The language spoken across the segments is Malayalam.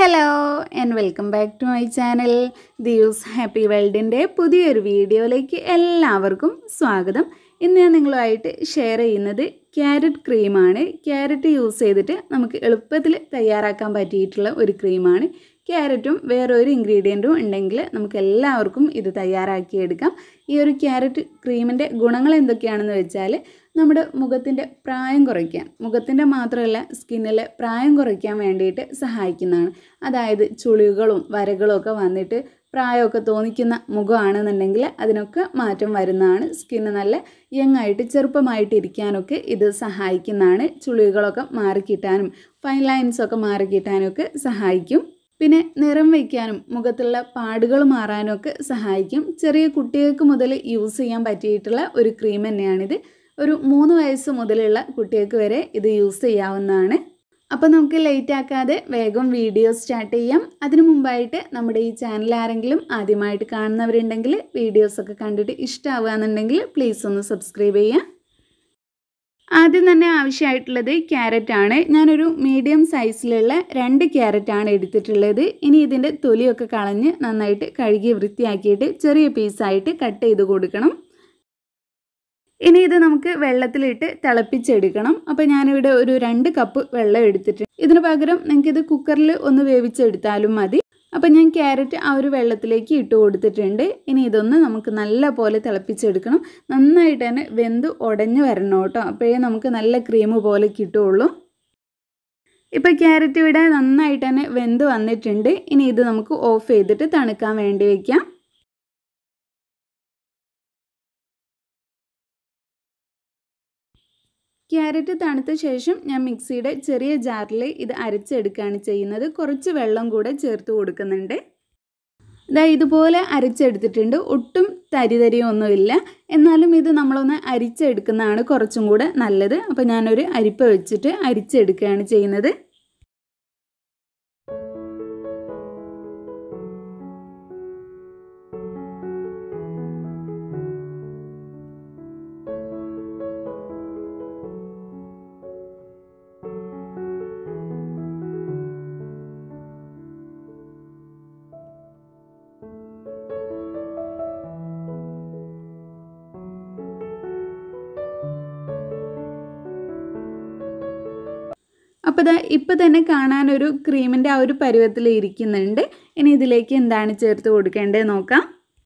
hello and welcome back to my channel ദിയൂസ് ഹാപ്പി വേൾഡിൻ്റെ പുതിയൊരു വീഡിയോയിലേക്ക് എല്ലാവർക്കും സ്വാഗതം ഇന്ന് ഞാൻ നിങ്ങളുമായിട്ട് ഷെയർ ചെയ്യുന്നത് ക്യാരറ്റ് ക്രീമാണ് ക്യാരറ്റ് യൂസ് ചെയ്തിട്ട് നമുക്ക് എളുപ്പത്തിൽ തയ്യാറാക്കാൻ പറ്റിയിട്ടുള്ള ഒരു ക്രീമാണ് ക്യാരറ്റും വേറൊരു ഇൻഗ്രീഡിയൻറ്റും ഉണ്ടെങ്കിൽ നമുക്ക് എല്ലാവർക്കും ഇത് തയ്യാറാക്കിയെടുക്കാം ഈ ഒരു ക്യാരറ്റ് ക്രീമിൻ്റെ ഗുണങ്ങൾ എന്തൊക്കെയാണെന്ന് വെച്ചാൽ നമ്മുടെ മുഖത്തിൻ്റെ പ്രായം കുറയ്ക്കാൻ മുഖത്തിൻ്റെ മാത്രമല്ല സ്കിന്നിലെ പ്രായം കുറയ്ക്കാൻ വേണ്ടിയിട്ട് സഹായിക്കുന്നതാണ് അതായത് ചുളിവുകളും വരകളും ഒക്കെ വന്നിട്ട് പ്രായമൊക്കെ തോന്നിക്കുന്ന മുഖമാണെന്നുണ്ടെങ്കിൽ അതിനൊക്കെ മാറ്റം വരുന്നതാണ് സ്കിന്ന് നല്ല യങ് ആയിട്ട് ചെറുപ്പമായിട്ട് ഇരിക്കാനൊക്കെ ഇത് സഹായിക്കുന്നതാണ് ചുളിവുകളൊക്കെ മാറിക്കിട്ടാനും ഫൈൻ ലൈൻസൊക്കെ മാറിക്കിട്ടാനൊക്കെ സഹായിക്കും പിന്നെ നിറം വയ്ക്കാനും മുഖത്തുള്ള പാടുകൾ മാറാനും ഒക്കെ സഹായിക്കും ചെറിയ കുട്ടികൾക്ക് മുതൽ യൂസ് ചെയ്യാൻ പറ്റിയിട്ടുള്ള ഒരു ക്രീം തന്നെയാണിത് ഒരു മൂന്ന് വയസ്സ് മുതലുള്ള കുട്ടികൾക്ക് വരെ ഇത് യൂസ് ചെയ്യാവുന്നതാണ് അപ്പോൾ നമുക്ക് ലേറ്റ് ആക്കാതെ വേഗം വീഡിയോ സ്റ്റാർട്ട് ചെയ്യാം അതിനു മുമ്പായിട്ട് നമ്മുടെ ഈ ചാനൽ ആരെങ്കിലും ആദ്യമായിട്ട് കാണുന്നവരുണ്ടെങ്കിൽ വീഡിയോസൊക്കെ കണ്ടിട്ട് ഇഷ്ടമാവുകയെന്നുണ്ടെങ്കിൽ പ്ലീസ് ഒന്ന് സബ്സ്ക്രൈബ് ചെയ്യാം ആദ്യം തന്നെ ആവശ്യമായിട്ടുള്ളത് ക്യാരറ്റ് ആണ് ഞാനൊരു മീഡിയം സൈസിലുള്ള രണ്ട് ക്യാരറ്റ് ആണ് എടുത്തിട്ടുള്ളത് ഇനി ഇതിൻ്റെ തൊലിയൊക്കെ കളഞ്ഞ് നന്നായിട്ട് കഴുകി വൃത്തിയാക്കിയിട്ട് ചെറിയ പീസായിട്ട് കട്ട് ചെയ്ത് കൊടുക്കണം ഇനി ഇത് നമുക്ക് വെള്ളത്തിലിട്ട് തിളപ്പിച്ചെടുക്കണം അപ്പോൾ ഞാനിവിടെ ഒരു രണ്ട് കപ്പ് വെള്ളം എടുത്തിട്ടുണ്ട് ഇതിന് പകരം നിങ്ങൾക്കിത് കുക്കറിൽ ഒന്ന് വേവിച്ചെടുത്താലും മതി അപ്പോൾ ഞാൻ ക്യാരറ്റ് ആ ഒരു വെള്ളത്തിലേക്ക് ഇട്ട് കൊടുത്തിട്ടുണ്ട് ഇനി ഇതൊന്ന് നമുക്ക് നല്ല പോലെ തിളപ്പിച്ചെടുക്കണം നന്നായിട്ട് തന്നെ വെന്ത് ഉടഞ്ഞു വരണം കേട്ടോ അപ്പോഴേ നമുക്ക് നല്ല ക്രീം പോലെ കിട്ടുള്ളൂ ഇപ്പോൾ ക്യാരറ്റ് ഇവിടെ നന്നായിട്ട് തന്നെ വെന്ത് വന്നിട്ടുണ്ട് ഇനി ഇത് നമുക്ക് ഓഫ് ചെയ്തിട്ട് തണുക്കാൻ വേണ്ടി വയ്ക്കാം ക്യാരറ്റ് തണുത്ത ശേഷം ഞാൻ മിക്സിയുടെ ചെറിയ ജാറിൽ ഇത് അരച്ചെടുക്കുകയാണ് ചെയ്യുന്നത് കുറച്ച് വെള്ളം കൂടെ ചേർത്ത് കൊടുക്കുന്നുണ്ട് ഇതാ ഇതുപോലെ അരച്ചെടുത്തിട്ടുണ്ട് ഒട്ടും തരിതരിയൊന്നുമില്ല എന്നാലും ഇത് നമ്മളൊന്ന് അരിച്ചെടുക്കുന്നതാണ് കുറച്ചും കൂടെ നല്ലത് അപ്പോൾ ഞാനൊരു അരിപ്പ വെച്ചിട്ട് അരിച്ചെടുക്കുകയാണ് ചെയ്യുന്നത് അപ്പോൾ ഇതാ ഇപ്പോൾ തന്നെ കാണാനൊരു ക്രീമിൻ്റെ ആ ഒരു പരുവത്തിൽ ഇരിക്കുന്നുണ്ട് ഇനി ഇതിലേക്ക് എന്താണ് ചേർത്ത് കൊടുക്കേണ്ടത് നോക്കാം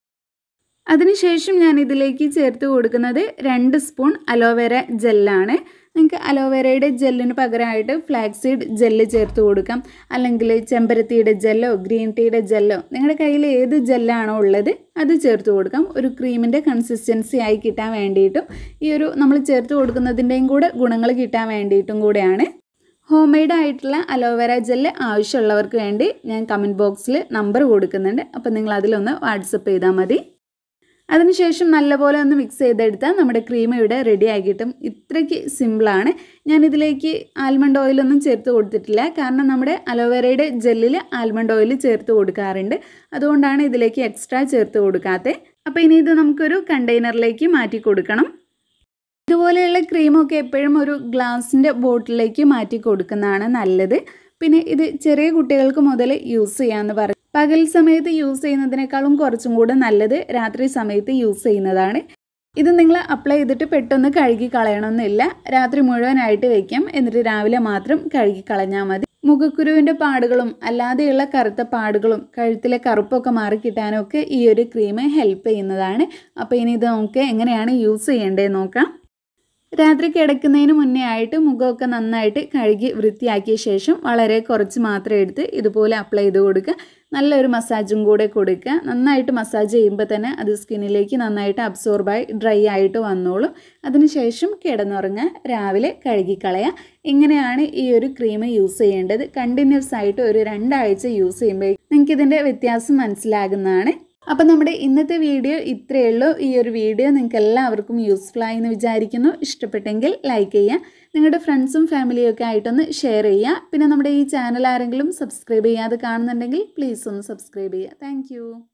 അതിനുശേഷം ഞാൻ ഇതിലേക്ക് ചേർത്ത് കൊടുക്കുന്നത് രണ്ട് സ്പൂൺ അലോവേര ജെല്ലാണ് നിങ്ങൾക്ക് അലോവേരയുടെ ജെല്ലിന് പകരമായിട്ട് ഫ്ലാക്സീഡ് ജെല്ല് ചേർത്ത് കൊടുക്കാം അല്ലെങ്കിൽ ചെമ്പരത്തിയുടെ ജെല്ലോ ഗ്രീൻ ടീയുടെ ജെല്ലോ നിങ്ങളുടെ കയ്യിൽ ഏത് ജെല്ലാണോ ഉള്ളത് അത് ചേർത്ത് കൊടുക്കാം ഒരു ക്രീമിൻ്റെ കൺസിസ്റ്റൻസി ആയി കിട്ടാൻ വേണ്ടിയിട്ടും ഈ ഒരു നമ്മൾ ചേർത്ത് കൊടുക്കുന്നതിൻ്റെയും കൂടെ ഗുണങ്ങൾ കിട്ടാൻ വേണ്ടിയിട്ടും കൂടെയാണ് ഹോം മെയ്ഡ് ആയിട്ടുള്ള അലോവേര ജെല്ല് ആവശ്യമുള്ളവർക്ക് വേണ്ടി ഞാൻ കമൻറ്റ് ബോക്സിൽ നമ്പർ കൊടുക്കുന്നുണ്ട് അപ്പോൾ നിങ്ങൾ അതിലൊന്ന് വാട്സപ്പ് ചെയ്താൽ മതി അതിനുശേഷം നല്ലപോലെ ഒന്ന് മിക്സ് ചെയ്തെടുത്താൽ നമ്മുടെ ക്രീം ഇവിടെ റെഡി ആയി കിട്ടും ഇത്രയ്ക്ക് സിമ്പിളാണ് ഞാനിതിലേക്ക് ആൽമണ്ട് ഓയിലൊന്നും ചേർത്ത് കൊടുത്തിട്ടില്ല കാരണം നമ്മുടെ അലോവേരയുടെ ജെല്ലിൽ ആൽമണ്ട് ഓയിൽ ചേർത്ത് കൊടുക്കാറുണ്ട് അതുകൊണ്ടാണ് ഇതിലേക്ക് എക്സ്ട്രാ ചേർത്ത് കൊടുക്കാത്തത് അപ്പോൾ ഇനി ഇത് നമുക്കൊരു കണ്ടെയ്നറിലേക്ക് മാറ്റി കൊടുക്കണം ഇതുപോലെയുള്ള ക്രീമൊക്കെ എപ്പോഴും ഒരു ഗ്ലാസിൻ്റെ ബോട്ടിലേക്ക് മാറ്റി കൊടുക്കുന്നതാണ് നല്ലത് പിന്നെ ഇത് ചെറിയ കുട്ടികൾക്ക് മുതൽ യൂസ് ചെയ്യാമെന്ന് പറയും പകൽ സമയത്ത് യൂസ് ചെയ്യുന്നതിനേക്കാളും കുറച്ചും കൂടെ നല്ലത് രാത്രി സമയത്ത് യൂസ് ചെയ്യുന്നതാണ് ഇത് നിങ്ങൾ അപ്ലൈ ചെയ്തിട്ട് പെട്ടെന്ന് കഴുകി കളയണമെന്നില്ല രാത്രി മുഴുവനായിട്ട് വെക്കാം എന്നിട്ട് രാവിലെ മാത്രം കഴുകി കളഞ്ഞാൽ മതി മുഖക്കുരുവിൻ്റെ പാടുകളും അല്ലാതെയുള്ള കറുത്ത പാടുകളും കഴുത്തിലെ കറുപ്പൊക്കെ മാറിക്കിട്ടാനൊക്കെ ഈ ഒരു ക്രീം ഹെൽപ്പ് ചെയ്യുന്നതാണ് അപ്പോൾ ഇനി ഇത് നമുക്ക് എങ്ങനെയാണ് യൂസ് ചെയ്യേണ്ടത് നോക്കാം രാത്രി കിടക്കുന്നതിന് മുന്നേ ആയിട്ട് മുഖമൊക്കെ നന്നായിട്ട് കഴുകി വൃത്തിയാക്കിയ ശേഷം വളരെ കുറച്ച് മാത്രം എടുത്ത് ഇതുപോലെ അപ്ലൈ ചെയ്ത് കൊടുക്കുക നല്ലൊരു മസാജും കൂടെ കൊടുക്കുക നന്നായിട്ട് മസാജ് ചെയ്യുമ്പോൾ തന്നെ അത് സ്കിന്നിലേക്ക് നന്നായിട്ട് അബ്സോർബായി ഡ്രൈ ആയിട്ട് വന്നോളും അതിനുശേഷം കിടന്നുറങ്ങുക രാവിലെ കഴുകിക്കളയുക ഇങ്ങനെയാണ് ഈ ഒരു ക്രീം യൂസ് ചെയ്യേണ്ടത് കണ്ടിന്യൂസ് ആയിട്ട് ഒരു രണ്ടാഴ്ച യൂസ് ചെയ്യുമ്പോൾ നിങ്ങൾക്ക് ഇതിൻ്റെ വ്യത്യാസം മനസ്സിലാകുന്നതാണ് അപ്പോൾ നമ്മുടെ ഇന്നത്തെ വീഡിയോ ഇത്രയേ ഉള്ളൂ ഈ ഒരു വീഡിയോ നിങ്ങൾക്ക് എല്ലാവർക്കും യൂസ്ഫുൾ ആയി എന്ന് വിചാരിക്കുന്നു ഇഷ്ടപ്പെട്ടെങ്കിൽ ലൈക്ക് ചെയ്യുക നിങ്ങളുടെ ഫ്രണ്ട്സും ഫാമിലിയും ഒക്കെ ആയിട്ടൊന്ന് ഷെയർ ചെയ്യുക പിന്നെ നമ്മുടെ ഈ ചാനൽ ആരെങ്കിലും സബ്സ്ക്രൈബ് ചെയ്യാതെ കാണുന്നുണ്ടെങ്കിൽ പ്ലീസ് ഒന്ന് സബ്സ്ക്രൈബ് ചെയ്യുക താങ്ക്